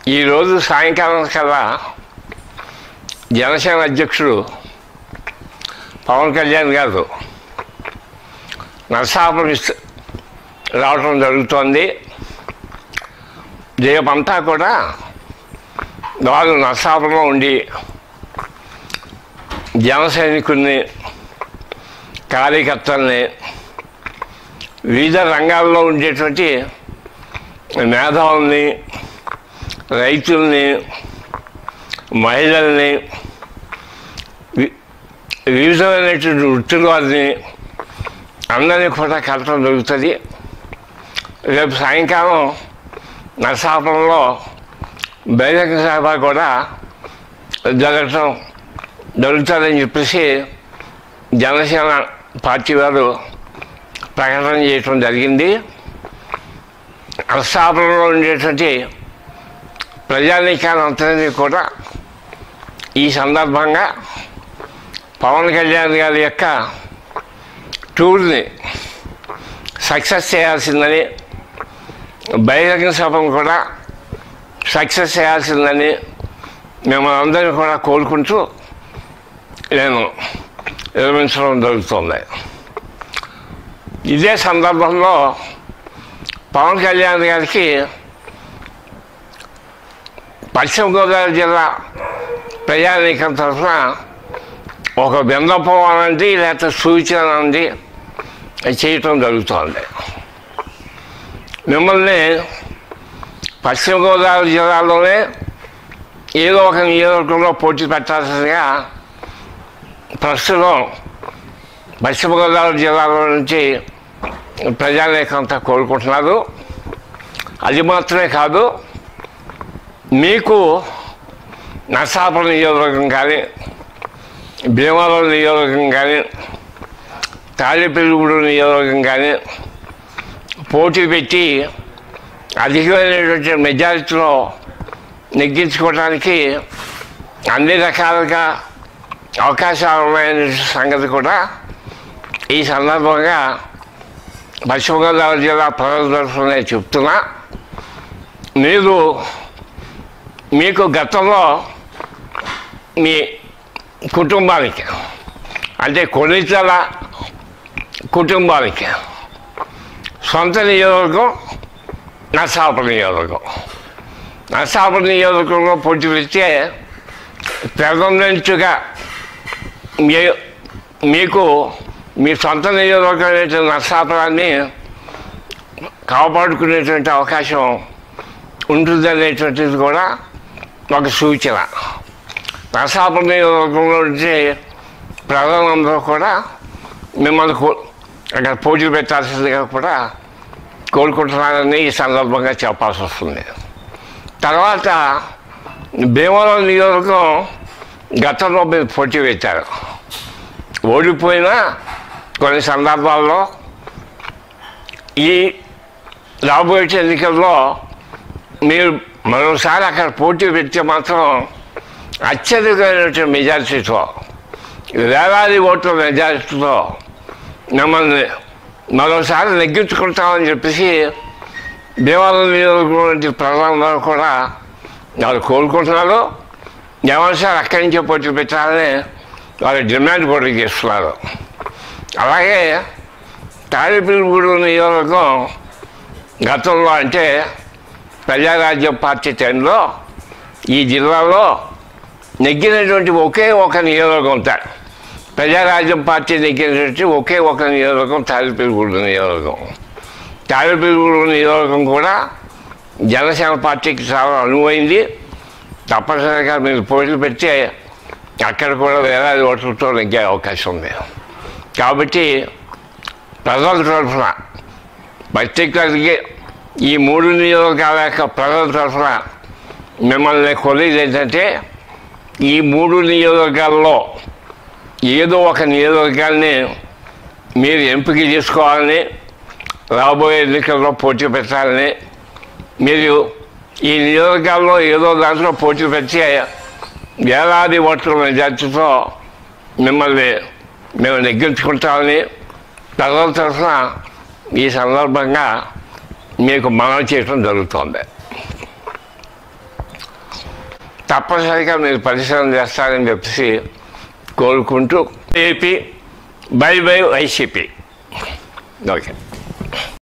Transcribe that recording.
ఈరోజు సాయంకాలం కల్లా జనసేన అధ్యక్షుడు పవన్ కళ్యాణ్ గారు నరసాపురం ఇస్- రావటం జరుగుతోంది రేపంతా కూడా వాళ్ళు నరసాపురంలో ఉండి జన సైనికుల్ని కార్యకర్తల్ని వివిధ రంగాల్లో ఉండేటువంటి మేధావుల్ని రైతుల్ని మహిళల్ని వి- వివిధమైనటువంటి వృత్తుల వారిని అందరినీ కూడా కలపడం జరుగుతుంది రేపు సాయంకాలం నరసాపురంలో బహిరంగ సభ కూడా జరగటం జరుగుతుందని చెప్పేసి జనసేన పార్టీ వారు ప్రకటన చేయటం జరిగింది నరసాపురంలో ఉండేటువంటి ప్రజానీకాలంతరినీ కూడా ఈ సందర్భంగా పవన్ కళ్యాణ్ గారి యొక్క టూర్ని సక్సెస్ చేయాల్సిందని బహిరంగ సభను కూడా సక్సెస్ చేయాల్సిందని మిమ్మల్ని అందరినీ కూడా కోరుకుంటూ నేను నిర్మించడం జరుగుతుంది ఇదే సందర్భంలో పవన్ కళ్యాణ్ గారికి పశ్చిమ గోదావరి జిల్లా ప్రజానీకం తరఫున ఒక విన్నపం అనండి లేకపోతే సూచన అనండి చేయటం జరుగుతోంది మిమ్మల్ని పశ్చిమ గోదావరి జిల్లాలోనే ఏదో ఒక నియోజకవర్గంలో పోటీ పెట్టాల్సిందిగా ప్రస్తుతం పశ్చిమ గోదావరి జిల్లాలో నుంచి ప్రజానీకంతా కోరుకుంటున్నారు అది మాత్రమే కాదు మీకు నర్సాపురం నియోజకవర్గం కానీ భీమవరం నియోజకవర్గం కానీ తాళిపెరుగుడు నియోజకవర్గం కానీ పోటీ పెట్టి అధికమైనటువంటి మెజారిటీలో నెగ్గించుకోవడానికి అన్ని రకాలుగా అవకాశాలు ఉన్నాయనే సంగతి కూడా ఈ సందర్భంగా పశ్చిమ గోదావరి జిల్లా ప్రజల తరఫున నేను చెప్తున్నా మీరు మీకు గతంలో మీ కుటుంబానికి అంటే కొన్నితల కుటుంబానికి సొంత నియోజకవర్గం నర్సాపురం నియోజకవర్గం నర్సాపురం నియోజకవర్గంలో పోటీ పెడితే పెర్మనెంట్గా మీ మీకు మీ సొంత నియోజకవర్గం నర్సాపురాన్ని కాపాడుకునేటువంటి అవకాశం ఉంటుందనేటువంటిది కూడా ఒక సూచన నరసాపురం నియోజకవర్గంలో ఉంటే ప్రజలందరూ కూడా మిమ్మల్ని కో అక్కడ పోటీ పెట్టాల్సిందిగా కూడా కోరుకుంటున్నారని ఈ సందర్భంగా చెప్పాల్సి వస్తుంది తర్వాత భీమవరం నియోజకవర్గం గతంలో మీరు పోటీ పెట్టారు ఓడిపోయినా కొన్ని సందర్భాల్లో ఈ రాబోయే ఎన్నికల్లో మీరు మరోసారి అక్కడ పోటీ పెడితే మాత్రం అత్యధికమైనటువంటి మెజారిటీతో వేలాది ఓట్ల మెజారిటీతో మిమ్మల్ని మరోసారి నెగ్గించుకుంటామని చెప్పేసి దేవాలయం నియోజకవర్గం ప్రజలందరూ కూడా వారు కోరుకుంటున్నారు జగన్ సార్ అక్కడి నుంచే పోటీ పెట్టాలని వారు డిమాండ్ కూడా చేస్తున్నారు అలాగే తాడిపిల్లిగూడు నియోజకవర్గం గతంలో అంటే ప్రజారాజ్యం పార్టీ టైంలో ఈ జిల్లాలో నెగ్గినటువంటి ఒకే ఒక నియోజకవర్గం ఉంటారు ప్రజారాజ్యం పార్టీ నెగ్గినటువంటి ఒకే ఒక నియోజకవర్గం తాడిపిల్లిగూడు నియోజకవర్గం తాడిపిల్లిగూడు నియోజకవర్గం కూడా జనసేన పార్టీకి చాలా అనువైంది తప్పనిసరిగా మీరు పోటీలు పెడితే అక్కడ కూడా వేలాది ఓట్లతో నెగ్గే అవకాశం ఉంది కాబట్టి ప్రజల తరఫున పర్టికులర్గా ఈ మూడు నియోజకవర్గాల యొక్క ప్రజల తరఫున మిమ్మల్ని కొలిది ఏంటంటే ఈ మూడు నియోజకవర్గాల్లో ఏదో ఒక నియోజకవర్గాన్ని మీరు ఎంపిక చేసుకోవాలని రాబోయే ఎన్నికల్లో పోటీ పెట్టాలని మీరు ఈ నియోజకవర్గాల్లో ఏదో దాంట్లో పోటీ పెట్టి వేలాది ఓట్ల మెజార్టీతో మిమ్మల్ని మేము నెగ్గించుకుంటామని ప్రజల తరఫున ఈ సందర్భంగా మీకు మనవి చేయడం జరుగుతోంది తప్పనిసరిగా మీరు పరిశ్రమ చేస్తారని చెప్పేసి కోరుకుంటూ AP bye bye YCP okay